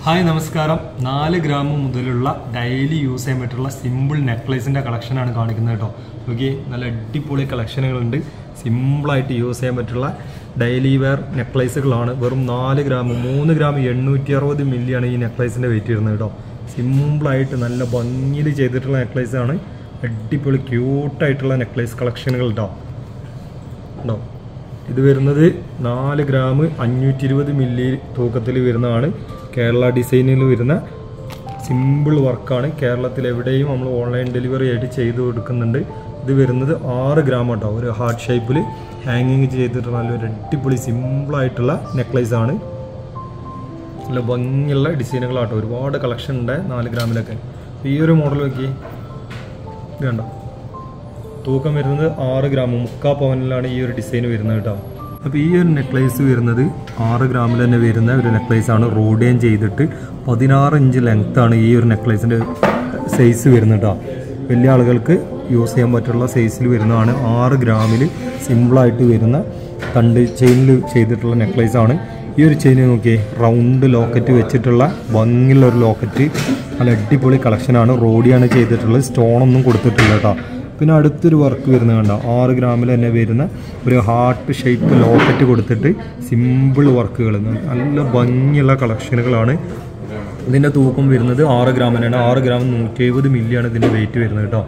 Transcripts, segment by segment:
hi നമസ്കാരം നാല് gram മുതലുള്ള ഡെയിലി യൂസ് ചെയ്യാൻ പറ്റുള്ള സിമ്പിൾ നെക്ലേസിൻ്റെ കളക്ഷനാണ് കാണിക്കുന്നത് കേട്ടോ നോക്കി നല്ല അടിപൊളി കളക്ഷനുകളുണ്ട് സിമ്പിളായിട്ട് യൂസ് ചെയ്യാൻ പറ്റുള്ള ഡെയിലി വെയർ നെക്ലേസുകളാണ് വെറും നാല് ഗ്രാം മൂന്ന് ഗ്രാം എണ്ണൂറ്റി അറുപത് മില്ലിയാണ് ഈ നെക്ലേസിൻ്റെ വെയിറ്റ് വരുന്നത് കേട്ടോ സിമ്പിളായിട്ട് നല്ല ഭംഗിയിൽ ചെയ്തിട്ടുള്ള നെക്ലേസാണ് അടിപൊളി ക്യൂട്ടായിട്ടുള്ള നെക്ലേസ് കളക്ഷനുകൾ കേട്ടോ ഉണ്ടോ ഇത് വരുന്നത് നാല് ഗ്രാം അഞ്ഞൂറ്റി ഇരുപത് മില്ലി തൂക്കത്തിൽ വരുന്നതാണ് കേരള ഡിസൈനിൽ വരുന്ന സിമ്പിൾ വർക്കാണ് കേരളത്തിൽ എവിടെയും നമ്മൾ ഓൺലൈൻ ഡെലിവറി ആയിട്ട് ചെയ്തു കൊടുക്കുന്നുണ്ട് ഇത് വരുന്നത് ആറ് ഗ്രാം കേട്ടോ ഒരു ഹാർട്ട് ഷേപ്പിൽ ഹാങ്ങിങ് ചെയ്തിട്ട് നല്ലൊരു അടിപൊളി സിമ്പിളായിട്ടുള്ള നെക്ലേസ് ആണ് നല്ല ഭംഗിയുള്ള ഡിസൈനുകളാട്ടോ ഒരുപാട് കളക്ഷൻ ഉണ്ട് നാല് ഗ്രാമിലൊക്കെ ഈ ഒരു മോഡൽ നോക്കി ഇത് കണ്ടോ തൂക്കം വരുന്നത് ആറ് ഗ്രാം മുക്കാ പവനിലാണ് ഈ ഒരു ഡിസൈൻ വരുന്നത് കേട്ടോ അപ്പോൾ ഈ ഒരു നെക്ലേസ് വരുന്നത് ആറ് ഗ്രാമിൽ തന്നെ വരുന്ന ഒരു നെക്ലേസ് ആണ് റോഡിയൻ ചെയ്തിട്ട് പതിനാറ് ഇഞ്ച് ലെങ്ത് ആണ് ഈ ഒരു നെക്ലേസിൻ്റെ സൈസ് വരുന്നത് കേട്ടോ വലിയ ആളുകൾക്ക് യൂസ് ചെയ്യാൻ പറ്റുള്ള സൈസിൽ വരുന്നതാണ് ആറ് ഗ്രാമിൽ സിമ്പിളായിട്ട് വരുന്ന കണ്ട് ചെയിനിൽ ചെയ്തിട്ടുള്ള നെക്ലേസ് ആണ് ഈ ഒരു ചെയിൻ നോക്കിയേ റൗണ്ട് ലോക്കറ്റ് വെച്ചിട്ടുള്ള ഭംഗിയുള്ള ഒരു ലോക്കറ്റ് നല്ല അടിപൊളി കളക്ഷനാണ് റോഡിയാണ് ചെയ്തിട്ടുള്ളത് സ്റ്റോണൊന്നും കൊടുത്തിട്ടില്ല കേട്ടോ പിന്നെ അടുത്തൊരു വർക്ക് വരുന്നത് കണ്ടോ ആറ് ഗ്രാമിൽ തന്നെ വരുന്ന ഒരു ഹാർട്ട് ഷേപ്പ് ലോക്കറ്റ് കൊടുത്തിട്ട് സിമ്പിൾ വർക്കുകൾ നല്ല ഭംഗിയുള്ള കളക്ഷനുകളാണ് ഇതിൻ്റെ തൂക്കം വരുന്നത് ആറ് ഗ്രാമിനാണ് ആറ് ഗ്രാം നൂറ്റി എഴുപത് മില്ലിയാണ് ഇതിൻ്റെ വെയിറ്റ് വരുന്നത് കേട്ടോ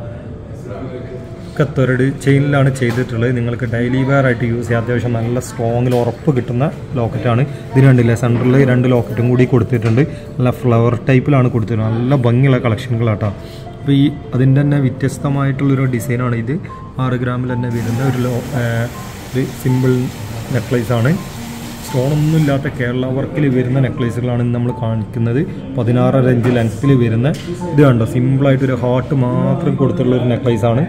കത്തറഡ് ചെയിനിലാണ് ചെയ്തിട്ടുള്ളത് നിങ്ങൾക്ക് ഡെയിലി വെയർ ആയിട്ട് യൂസ് ചെയ്യാം അത്യാവശ്യം നല്ല സ്ട്രോങ്ങിൽ ഉറപ്പ് കിട്ടുന്ന ലോക്കറ്റാണ് ഇത് രണ്ടില്ലേ സെൻറ്ററിൽ രണ്ട് ലോക്കറ്റും കൂടി കൊടുത്തിട്ടുണ്ട് നല്ല ഫ്ലവർ ടൈപ്പിലാണ് കൊടുത്തിട്ടുള്ളത് നല്ല ഭംഗിയുള്ള കളക്ഷനുകളാട്ടോ അപ്പോൾ ഈ അതിൻ്റെ തന്നെ വ്യത്യസ്തമായിട്ടുള്ളൊരു ഡിസൈനാണ് ഇത് ആറ് ഗ്രാമിൽ തന്നെ വരുന്ന ഒരു ലോ ഒരു സിമ്പിൾ നെക്ലേസ് ആണ് സ്റ്റോണൊന്നും ഇല്ലാത്ത കേരള വർക്കിൽ വരുന്ന നെക്ലേസുകളാണ് ഇന്ന് നമ്മൾ കാണിക്കുന്നത് പതിനാറര ഇഞ്ച് ലെങ്ത്തിൽ വരുന്ന ഇത് കണ്ടോ സിമ്പിളായിട്ട് ഒരു ഹാർട്ട് മാത്രം കൊടുത്തിട്ടുള്ള ഒരു നെക്ലേസ് ആണ്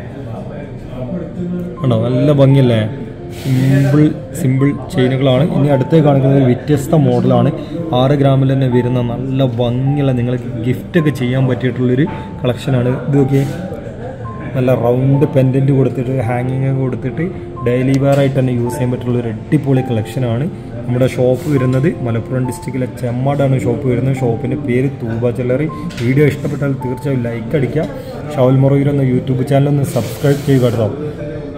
കണ്ടോ നല്ല ഭംഗിയല്ലേ സിമ്പിൾ സിമ്പിൾ ചെയിനുകളാണ് ഇനി അടുത്ത് കാണിക്കുന്നത് ഒരു വ്യത്യസ്ത മോഡലാണ് ആറ് ഗ്രാമിൽ തന്നെ വരുന്ന നല്ല ഭംഗിയുള്ള നിങ്ങൾക്ക് ഗിഫ്റ്റൊക്കെ ചെയ്യാൻ പറ്റിയിട്ടുള്ളൊരു കളക്ഷനാണ് ഇത് നോക്കിയേ നല്ല റൗണ്ട് പെൻഡൻറ്റ് കൊടുത്തിട്ട് ഹാങ്ങിങ് കൊടുത്തിട്ട് ഡെയിലി വെയർ ആയിട്ട് തന്നെ യൂസ് ചെയ്യാൻ പറ്റുള്ള ഒരു അടിപൊളി കളക്ഷനാണ് നമ്മുടെ ഷോപ്പ് വരുന്നത് മലപ്പുറം ഡിസ്ട്രിക്റ്റിലെ ചെമ്മാടാണ് ഷോപ്പ് വരുന്നത് ഷോപ്പിൻ്റെ പേര് തൂബ ജ്വല്ലറി വീഡിയോ ഇഷ്ടപ്പെട്ടാൽ തീർച്ചയായും ലൈക്ക് അടിക്കുക ഷവൽ മൊറയിൽ ഒന്ന് യൂട്യൂബ് ചാനൽ ഒന്ന് സബ്സ്ക്രൈബ് ചെയ്യുക കേട്ടോ